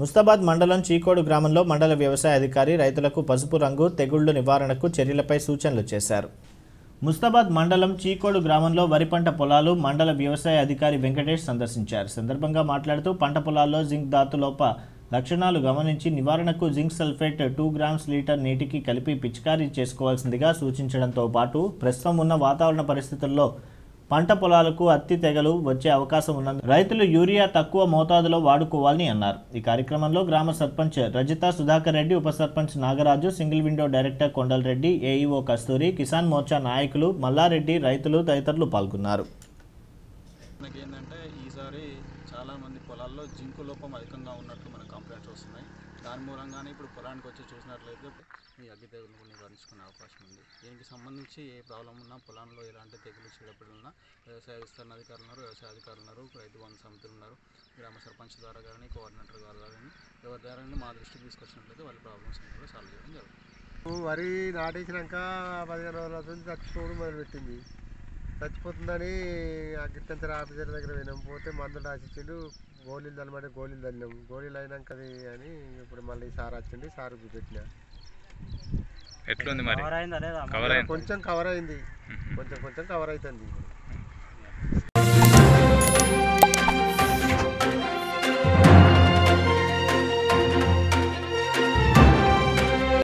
ముస్తాబాద్ మండలం చీకోడు గ్రామంలో మండల వ్యవసాయ అధికారి రైతులకు పసుపు రంగు తెగుళ్లు నివారణకు చర్యలపై సూచనలు చేశారు ముస్తాబాద్ మండలం చీకోడు గ్రామంలో వరి పంట పొలాలు మండల వ్యవసాయ అధికారి వెంకటేష్ సందర్శించారు సందర్భంగా మాట్లాడుతూ పంట పొలాల్లో జింక్ ధాతు లోప లక్షణాలు గమనించి నివారణకు zinc sulphate two grams litre నీటికి కలిపి పిచికారీ చేసుకోవాల్సిందిగా సూచించడంతో పాటు ప్రస్తుతం ఉన్న వాతావరణ పరిస్థితుల్లో పంట పొలాలకు అత్తి తెగలు వచ్చే అవకాశం ఉన్నందున రైతులు యూరియా తక్కువ మోతాదులో వాడుకోవాలని అన్నారు ఈ కార్యక్రమంలో గ్రామ సర్పంచ్ రజిత సుధాకర్ రెడ్డి ఉప sarpanch Nagaraju single window director Kondalareddy AEO Kasturi Kisan Morcha నాయకులు మల్లారెడ్డి రైతులు తదితరులు పాల్గొన్నారు మనకి ఏంటంటే ఈసారి చాలామంది పొలాల్లో జింకు లోపం అధికంగా ఉన్నట్లు మనకు కంప్లైంట్స్ వస్తున్నాయి దాని మూలంగానే ఇప్పుడు పొలానికి వచ్చి చూసినట్లయితే ఈ అగ్గి తెగులు నివారించుకునే అవకాశం ఉంది దీనికి సంబంధించి ఏ ప్రాబ్లం ఉన్నా పొలంలో ఎలాంటి తెగులు చీడపీడలు ఉన్నా వ్యవసాయ విస్తరణ అధికారులు ఉన్నారు వ్యవసాయ అధికారులు ఉన్నారు రైతు బంధు సమితులు ఉన్నారు గ్రామ సర్పంచ్ ద్వారా కానీ కోఆర్డినేటర్ ద్వారా కానీ ఎవరి ద్వారా కానీ మా దృష్టికి తీసుకొచ్చినట్లయితే వాళ్ళ ప్రాబ్లమ్స్ అన్ని కూడా సాల్వ్ చేయడం జరుగుతుంది వరి నాటేసినాక పదిహేను రోజుల నుంచి చచ్చిపోవడం మొదలుపెట్టింది చచ్చిపోతుందని అగ్రికల్చర్ ఆఫీసర్ దగ్గర వినాం పోతే మందులు రాసిచ్చిండు గోళీలు చల్లమంటే గోళీలు చల్లినాం గోళీలు అయినాక అది అని ఇప్పుడు మళ్ళీ సార్ వచ్చింది సార్ పెట్టిన ఎట్లుంది మరి కవర్ అయింది కొంచెం కవర్ అయింది కొంచెం కొంచెం కవర్ అవుతుంది